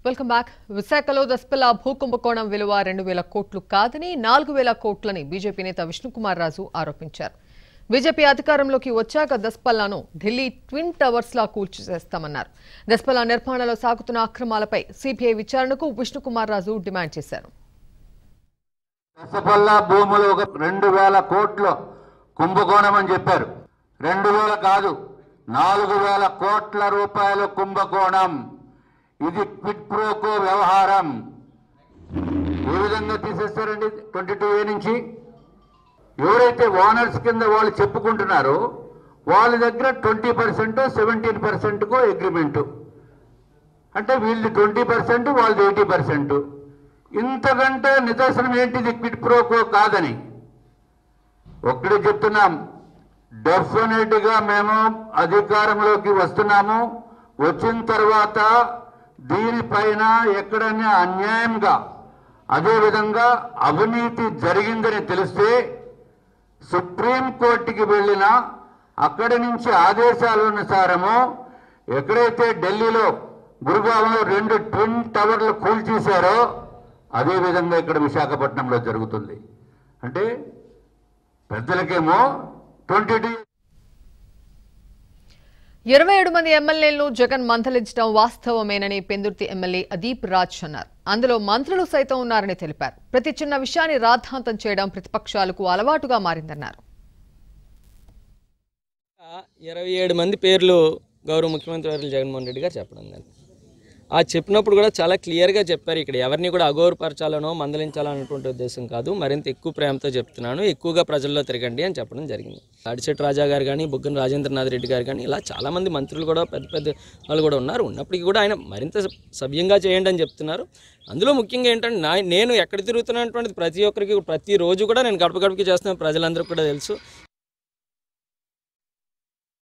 welcome back విశాఖలో దస్పల్ల భూకుంభకోణం విలువ రెండు వేల కోట్లు కాదని నాలుగు వేల కోట్లని బీజేపీ నేత విష్ణుకుమార్ రాజు ఆరోపించారు బీజేపీ అధికారంలోకి వచ్చాక దస్పల్లాను ఢిల్లీ ట్విన్ టవర్స్ లా కూల్చివేస్తామన్నారు దస్పల్లా నిర్మాణంలో సాగుతున్న అక్రమాలపై సిబిఐ విచారణకు విష్ణుకుమార్ రాజు డిమాండ్ చేశారు దశపల్ల భూములు ఒక రెండు వేల కోట్లు కుంభకోణం అని చెప్పారు రెండు వేల కాదు నాలుగు వేల కోట్ల రూపాయల కుంభకోణం ఇది క్విట్ ప్రోకో వ్యవహారం ఏ విధంగా తీసేస్తారండి ట్వంటీ టూ ఏ నుంచి ఎవరైతే ఓనర్స్ కింద వాళ్ళు చెప్పుకుంటున్నారో వాళ్ళ దగ్గర ట్వంటీ పర్సెంట్ సెవెంటీన్ పర్సెంట్కో అగ్రిమెంటు అంటే వీళ్ళు ట్వంటీ పర్సెంట్ వాళ్ళది ఎయిటీ పర్సెంట్ ఇంతకంటే నిదర్శనం ఏంటిది క్విట్ ప్రోకో కాదని ఒక్కడే చెప్తున్నాం డెఫినెట్ గా మేము అధికారంలోకి వస్తున్నాము వచ్చిన తర్వాత దీనిపైన ఎక్కడైనా అన్యాయంగా అదేవిధంగా అవినీతి జరిగిందని తెలిస్తే సుప్రీం కోర్టుకి వెళ్ళిన అక్కడి నుంచి ఆదేశాల అనుసారము ఎక్కడైతే ఢిల్లీలో గురుగావంలో రెండు ట్విన్ టవర్లు కూల్చేశారో అదే విధంగా ఇక్కడ విశాఖపట్నంలో జరుగుతుంది అంటే పెద్దలకేమో ట్వంటీ టూ ఇరవై ఏడు మంది ఎమ్మెల్యేలను జగన్ మందలించడం వాస్తవమేనని పెందుర్తి ఎమ్మెల్యే అదీప్ రాజ్ అన్నారు అందులో మంత్రులు సైతం ఉన్నారని తెలిపారు ప్రతి చిన్న విషయాన్ని రాద్ధాంతం చేయడం ప్రతిపక్షాలకు అలవాటుగా మారిందన్నారు ఇరవై ఏడు మంది పేర్లు గౌరవ ముఖ్యమంత్రి వర్యులు జగన్మోహన్ రెడ్డి గారు చెప్పడం జరిగింది ఆ చెప్పినప్పుడు కూడా చాలా క్లియర్గా చెప్పారు ఇక్కడ ఎవరిని కూడా అగౌరపరచాలనో మందలించాలన్నటువంటి ఉద్దేశం కాదు మరింత ఎక్కువ ప్రేమతో చెప్తున్నాను ఎక్కువగా ప్రజల్లో తిరగండి అని చెప్పడం జరిగింది అడిశెట్టి రాజా గారు కానీ బుగ్గన రాజేంద్రనాథ్ రెడ్డి గారు కానీ ఇలా చాలామంది మంత్రులు కూడా పెద్ద పెద్ద వాళ్ళు కూడా ఉన్నారు ఉన్నప్పటికీ కూడా ఆయన మరింత సవ్యంగా చేయండి అని చెప్తున్నారు అందులో ముఖ్యంగా ఏంటంటే నా నేను ఎక్కడ తిరుగుతున్నటువంటిది ప్రతి ఒక్కరికి ప్రతిరోజు కూడా నేను గడప గడపకి చేస్తున్న ప్రజలందరికీ కూడా తెలుసు